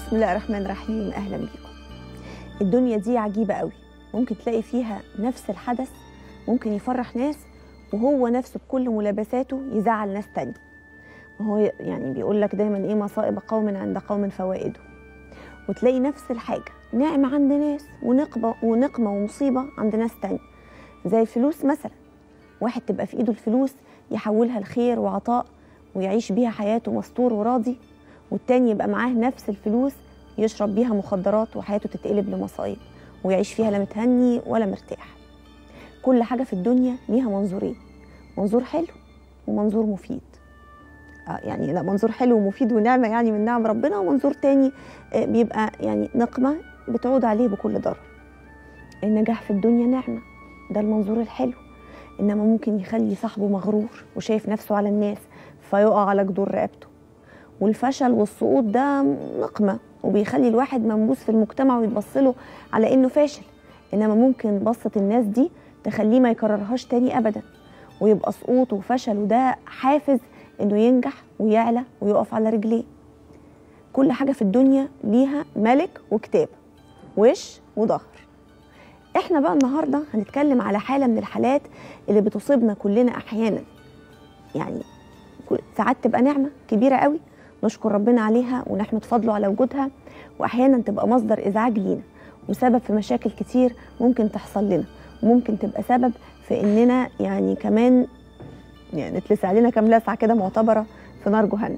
بسم الله الرحمن الرحيم اهلا بيكم الدنيا دي عجيبه قوي ممكن تلاقي فيها نفس الحدث ممكن يفرح ناس وهو نفسه بكل ملابساته يزعل ناس تانية وهو يعني بيقول لك دايما ايه مصائب قوم عند قوم فوائده وتلاقي نفس الحاجه نعمه عند ناس ونقمه ونقمه ومصيبه عند ناس تانية زي الفلوس مثلا واحد تبقى في ايده الفلوس يحولها لخير وعطاء ويعيش بيها حياته مستور وراضي والتاني يبقى معاه نفس الفلوس يشرب بيها مخدرات وحياته تتقلب لمصايب ويعيش فيها لا متهني ولا مرتاح كل حاجة في الدنيا ليها منظورين منظور حلو ومنظور مفيد آه يعني لا منظور حلو ومفيد ونعمة يعني من نعم ربنا ومنظور تاني آه بيبقى يعني نقمة بتعود عليه بكل ضرر النجاح في الدنيا نعمة ده المنظور الحلو إنما ممكن يخلي صاحبه مغرور وشايف نفسه على الناس فيقع على جدور رقبته والفشل والسقوط ده نقمة وبيخلي الواحد منبوس في المجتمع ويتبص له على انه فاشل انما ممكن بصة الناس دي تخليه ما يكررهاش تاني ابدا ويبقى سقوط وفشل وده حافز انه ينجح ويعلى ويقف على رجليه كل حاجة في الدنيا ليها ملك وكتاب وش وظهر احنا بقى النهارده هنتكلم على حالة من الحالات اللي بتصيبنا كلنا احيانا يعني ساعات تبقى نعمة كبيرة قوي نشكر ربنا عليها ونحمد فضله على وجودها واحيانا تبقى مصدر ازعاج لينا وسبب في مشاكل كتير ممكن تحصل لنا وممكن تبقى سبب في اننا يعني كمان يعني نتلسع علينا كام لسعه كده معتبره في نار جهنم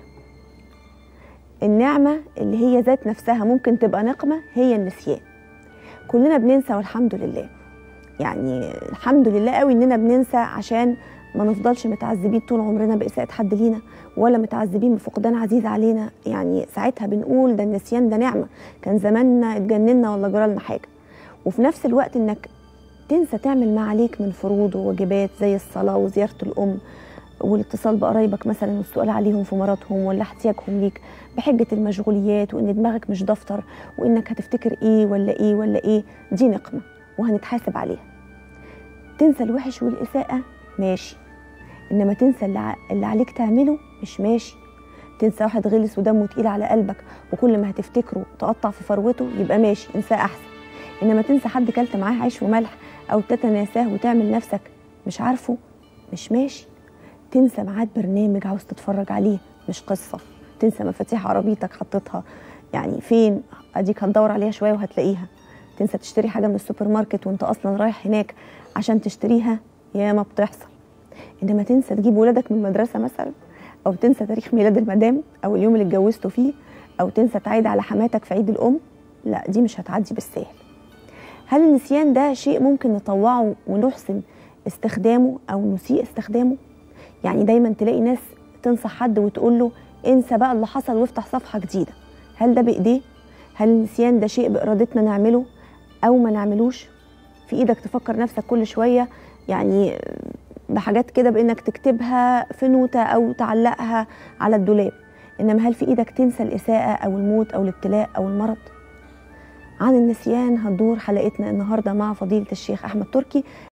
النعمه اللي هي ذات نفسها ممكن تبقى نقمه هي النسيان كلنا بننسى والحمد لله يعني الحمد لله قوي اننا بننسى عشان ما نفضلش متعذبين طول عمرنا بإساءة حد لينا ولا متعذبين بفقدان عزيز علينا يعني ساعتها بنقول ده النسيان ده نعمة كان زماننا اتجننا ولا جرالنا حاجة وفي نفس الوقت انك تنسى تعمل ما عليك من فروض وواجبات زي الصلاة وزيارة الأم والاتصال بقرايبك مثلا والسؤال عليهم في مرضهم ولا احتياجهم ليك بحجة المشغوليات وإن دماغك مش دفتر وإنك هتفتكر إيه ولا إيه ولا إيه دي نقمة وهنتحاسب عليها تنسى الوحش والإساءة ماشي انما تنسى اللي, اللي عليك تعمله مش ماشي تنسى واحد غلس ودمه تقيل على قلبك وكل ما هتفتكره تقطع في فروته يبقى ماشي انساه احسن انما تنسى حد كلت معاه عيش وملح او تتناساه وتعمل نفسك مش عارفه مش ماشي تنسى ميعاد برنامج عاوز تتفرج عليه مش قصه تنسى مفاتيح عربيتك حطيتها يعني فين اديك هتدور عليها شويه وهتلاقيها تنسى تشتري حاجه من السوبر ماركت وانت اصلا رايح هناك عشان تشتريها يا ما بتحصل انما تنسى تجيب ولادك من المدرسه مثلا او تنسى تاريخ ميلاد المدام او اليوم اللي اتجوزتوا فيه او تنسى تعيد على حماتك في عيد الام لا دي مش هتعدي بالسهل هل النسيان ده شيء ممكن نطوعه ونحسن استخدامه او نسيء استخدامه يعني دايما تلاقي ناس تنصح حد وتقول له انسى بقى اللي حصل وافتح صفحه جديده هل ده بايديه هل النسيان ده شيء بارادتنا نعمله او ما نعملوش في ايدك تفكر نفسك كل شويه يعني بحاجات كده بانك تكتبها في نوتة او تعلقها على الدولاب انما هل في ايدك تنسى الاساءة او الموت او الابتلاء او المرض عن النسيان هتدور حلقتنا النهاردة مع فضيلة الشيخ احمد تركي